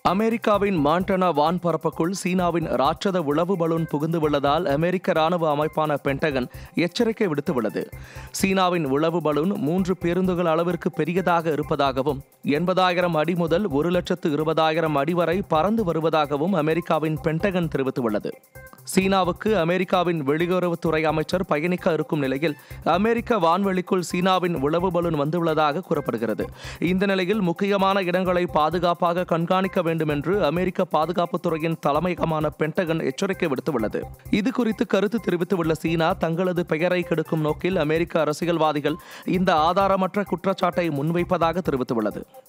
அமெரிக்காவின் மாண்டனா வான்பரப்புக்குள் சீனாவின் ராட்சத உளவு பலூன் புகுந்து உள்ளதால் அமெரிக்க ராணுவ அமைப்பான பென்டகன் எச்சரிக்கை விடுத்துள்ளது சீனாவின் உளவு பலூன் மூன்று பேருந்துகள் அளவிற்கு பெரியதாக இருப்பதாகவும் எண்பதாயிரம் அடி முதல் ஒரு லட்சத்து இருபதாயிரம் அடி வரை பறந்து வருவதாகவும் அமெரிக்காவின் பென்டகன் தெரிவித்துள்ளது சீனாவுக்கு அமெரிக்காவின் வெளியுறவுத்துறை அமைச்சர் பயணிக்க இருக்கும் நிலையில் அமெரிக்க வான்வெளிக்குள் சீனாவின் உளவு பலூன் வந்துள்ளதாக கூறப்படுகிறது இந்த நிலையில் முக்கியமான இடங்களை பாதுகாப்பாக கண்காணிக்க வேண்டும் என்று அமெரிக்க பாதுகாப்புத்துறையின் தலைமையகமான பென்டகன் எச்சரிக்கை விடுத்துள்ளது இது குறித்து கருத்து தெரிவித்துள்ள சீனா தங்களது பெயரை கெடுக்கும் நோக்கில் அமெரிக்க அரசியல்வாதிகள் இந்த ஆதாரமற்ற குற்றச்சாட்டை முன்வைப்பதாக தெரிவித்துள்ளது